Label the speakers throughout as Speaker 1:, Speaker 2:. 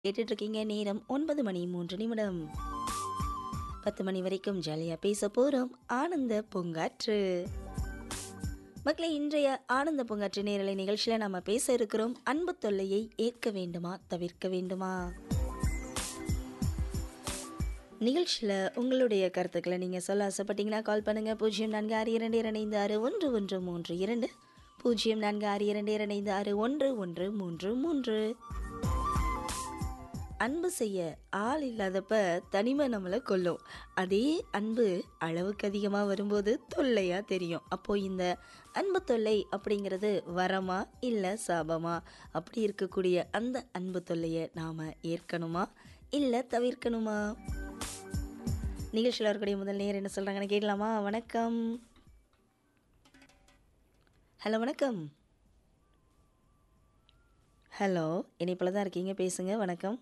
Speaker 1: கேட்டுட்டு இருக்கீங்க நேரம் ஒன்பது மணி மூன்று நிமிடம் பத்து மணி வரைக்கும் ஜாலியாக பேச போகிறோம் ஆனந்த பூங்காற்று மக்களே இன்றைய ஆனந்த பூங்காற்று நேரலை நிகழ்ச்சியில் நம்ம பேச இருக்கிறோம் அன்பு தொல்லையை ஏற்க வேண்டுமா தவிர்க்க வேண்டுமா நிகழ்ச்சியில் உங்களுடைய கருத்துக்களை நீங்கள் சொல்ல ஆசைப்பட்டீங்கன்னா கால் பண்ணுங்கள் பூஜ்ஜியம் நான்கு ஆறு இரண்டு இரண்டு ஐந்து ஆறு ஒன்று ஒன்று மூன்று இரண்டு பூஜ்ஜியம் நான்கு ஆறு இரண்டு இரண்டு ஐந்து ஆறு ஒன்று ஒன்று மூன்று மூன்று அன்பு செய்ய ஆள் இல்லாதப்ப தனிமை நம்மளை கொல்லும் அதே அன்பு அளவுக்கு அதிகமாக வரும்போது தொல்லையாக தெரியும் அப்போ இந்த அன்பு தொல்லை அப்படிங்கிறது வரமா இல்லை சாபமா அப்படி இருக்கக்கூடிய அந்த அன்பு தொல்லையை நாம் ஏற்கணுமா இல்லை தவிர்க்கணுமா நிகழ்ச்சியில் இருக்கக்கூடிய முதல் நேர் என்ன சொல்கிறாங்கன்னு கேட்கலாமா வணக்கம் ஹலோ வணக்கம் ஹலோ இணைப்பில் தான் இருக்கீங்க பேசுங்க வணக்கம்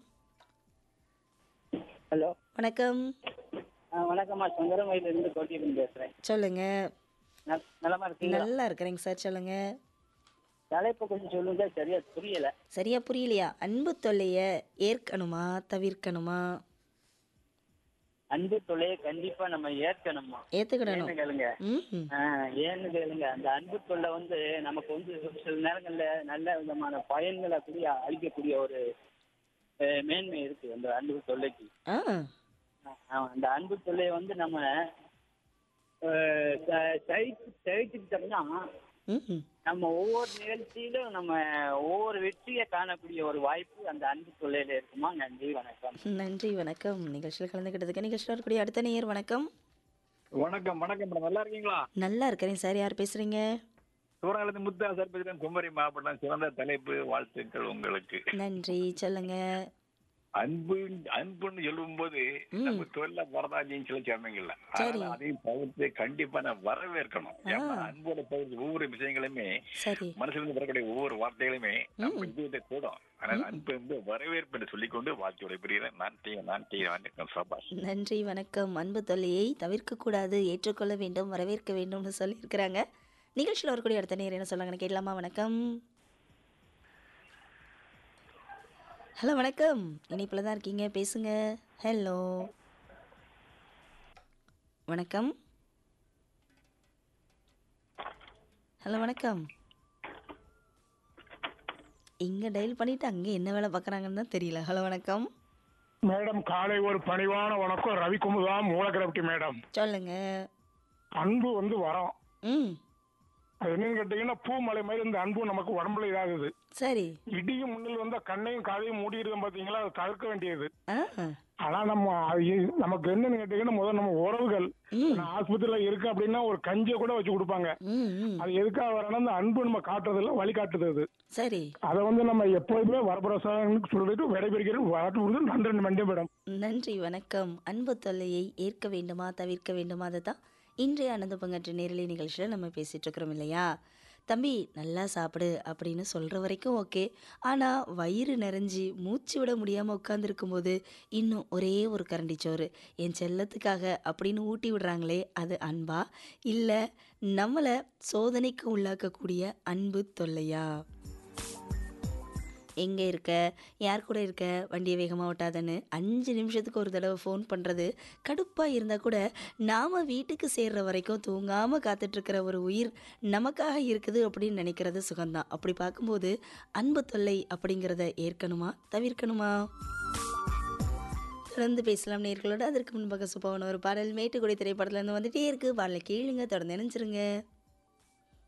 Speaker 2: ஹலோ
Speaker 1: வணக்கம்
Speaker 2: ஆ வணக்கம்மா சுந்தரமயிலிருந்து கோட்டியிலிருந்து பேசுகிறேன்
Speaker 1: சொல்லுங்க
Speaker 2: நல் நலமா இருக்கீங்களா
Speaker 1: நல்லா இருக்கிறேங்க சார் சொல்லுங்க
Speaker 2: தலைப்பு கொஞ்சம் சொல்லுங்க சரியா புரியல
Speaker 1: சரியா புரியலையா அன்பு தொல்லைய ஏற்கணுமா தவிர்க்கணுமா
Speaker 2: அன்பு தொல்லையை கண்டிப்பா நம்ம ஏற்கணுமா
Speaker 1: ஏத்துக்கிடணும்
Speaker 2: ஏன்னு கேளுங்க
Speaker 1: ம்
Speaker 2: ஆ, ஏன்னு கேளுங்க அந்த அன்பு தொல்லை வந்து நமக்கு வந்து சில நேரங்கள்ல நல்ல விதமான பயன்களை கூடிய அளிக்கக்கூடிய ஒரு அஹ், மேன்மை இருக்கு அந்த அன்பு தொல்லைக்கு
Speaker 1: ஆ
Speaker 2: ஆ, அந்த அன்பு தொல்லையை வந்து நம்ம அஹ், ச- சகிச்சு சகிச்சுக்கிட்டோம்னா
Speaker 1: ம்
Speaker 2: நம்ம ஒவ்வொரு நிகழ்ச்சியிலும் நம்ம ஒவ்வொரு வெற்றியை காணக்கூடிய ஒரு வாய்ப்பு அந்த அன்பு தொல்லையில இருக்குமா நன்றி வணக்கம்
Speaker 1: நன்றி வணக்கம் நிகழ்ச்சியில் கலந்துக்கிட்டதுக்கு நிகழ்ச்சியில் இருக்கக்கூடிய அடுத்த நேயர் வணக்கம்
Speaker 3: வணக்கம் வணக்கம் மேடம் நல்லா இருக்கீங்களா
Speaker 1: நல்லா இருக்கிறேன் சார் யார் பேசுறீங்க
Speaker 3: சூறாவளி முத்தா சார் பேசுறேன் குமரி மாவட்டம் சிறந்த தலைப்பு வாழ்த்துக்கள் உங்களுக்கு
Speaker 1: நன்றி சொல்லுங்க
Speaker 3: அன்பு அன்புன்னு சொல்லும்போது நம்ம தொழில வரதாஜின்னு சொல்லி சொன்னீங்கல்ல அதனால அதையும் தவிர்த்து கண்டிப்பா நான் வரவேற்கணும் ஏன்னா அன்போட தவிர்த்து ஒவ்வொரு விஷயங்களுமே
Speaker 1: சரி
Speaker 3: மனசுல இருந்து வரக்கூடிய ஒவ்வொரு வார்த்தைகளுமே நம்ம இதுவதை கூடும் ஆனால் அன்பு வந்து வரவேற்பு என்று சொல்லிக்கொண்டு வாழ்க்கையோட பிரிகிறேன் நன்றி நன்றி வணக்கம் சபாஷ்
Speaker 1: நன்றி வணக்கம் அன்பு தொல்லையை தவிர்க்கக்கூடாது ஏற்றுக்கொள்ள வேண்டும் வரவேற்க வேண்டும்னு சொல்லியிருக்கிறாங்க நிகழ்ச்சியில் வரக்கூடிய அடுத்த நேரம் என்ன சொல்லுங்கன்னு கேட்கலாமா வணக்கம் ஹலோ வணக்கம் இணைப்பில் தான் இருக்கீங்க பேசுங்க ஹலோ வணக்கம் ஹலோ வணக்கம் இங்கே டயல் பண்ணிட்டு அங்கே என்ன வேலை பார்க்குறாங்கன்னு தான் தெரியல ஹலோ வணக்கம்
Speaker 4: மேடம் காலை ஒரு பணிவான வணக்கம் ரவி குமுதா மூலக்கிரப்டி மேடம்
Speaker 1: சொல்லுங்க
Speaker 4: அன்பு வந்து வரோம்
Speaker 1: ம்
Speaker 4: அது என்னன்னு கேட்டீங்கன்னா பூமலை மாதிரி இந்த அன்பு நமக்கு உடம்புல இதாகுது
Speaker 1: சரி
Speaker 4: இடியும் முன்னில் வந்தா கண்ணையும் காதையும் மூடிடுது பாத்தீங்களா அது தவிர்க்க வேண்டியது
Speaker 1: ஆ
Speaker 4: ஆனா நம்ம அது இ- நமக்கு என்னன்னு கேட்டீங்கன்னா முதல்ல நம்ம உறவுகள்
Speaker 1: ம்.
Speaker 4: நான் ஆஸ்பத்திரியில இருக்கு அப்படின்னா ஒரு கஞ்சியை கூட வச்சு கொடுப்பாங்க
Speaker 1: ம் ம்
Speaker 4: அது எதுக்காக வரணும் அந்த அன்பு நம்ம காட்டுறதுல வழிகாட்டுது அது
Speaker 1: சரி
Speaker 4: அதை வந்து நம்ம எப்போதுமே வரப்பிரசாதம் சொல்லிட்டு விடைபெறுகிறேன் வரட்டு நன்றி மண்டே மேடம்
Speaker 1: நன்றி வணக்கம் அன்பு தொல்லையை ஏற்க வேண்டுமா தவிர்க்க வேண்டுமா அதை தான் இன்றைய ஆனந்த பங்கற்ற நேரலை நிகழ்ச்சியில் நம்ம பேசிகிட்டு இருக்கிறோம் இல்லையா தம்பி நல்லா சாப்பிடு அப்படின்னு சொல்கிற வரைக்கும் ஓகே ஆனால் வயிறு நிறைஞ்சி மூச்சு விட முடியாமல் உட்காந்துருக்கும் போது இன்னும் ஒரே ஒரு கரண்டி சோறு என் செல்லத்துக்காக அப்படின்னு ஊட்டி விடுறாங்களே அது அன்பா இல்லை நம்மளை சோதனைக்கு உள்ளாக்கக்கூடிய அன்பு தொல்லையா எங்கே இருக்க யார் கூட இருக்க வண்டியை வேகமாக ஓட்டாதன்னு அஞ்சு நிமிஷத்துக்கு ஒரு தடவை ஃபோன் பண்ணுறது கடுப்பாக இருந்தால் கூட நாம் வீட்டுக்கு சேர்ற வரைக்கும் தூங்காமல் காத்துட்ருக்கிற ஒரு உயிர் நமக்காக இருக்குது அப்படின்னு நினைக்கிறது சுகம்தான் அப்படி பார்க்கும்போது அன்பு தொல்லை அப்படிங்கிறத ஏற்கணுமா தவிர்க்கணுமா தொடர்ந்து பேசலாம் நேர்களோட அதற்கு முன்பாக சுப்பவன ஒரு பாடல் மேட்டுக்குடி திரைப்படத்துல இருந்து வந்துட்டே இருக்கு பாடலை கேளுங்க தொடர்ந்து நினைச்சிருங்க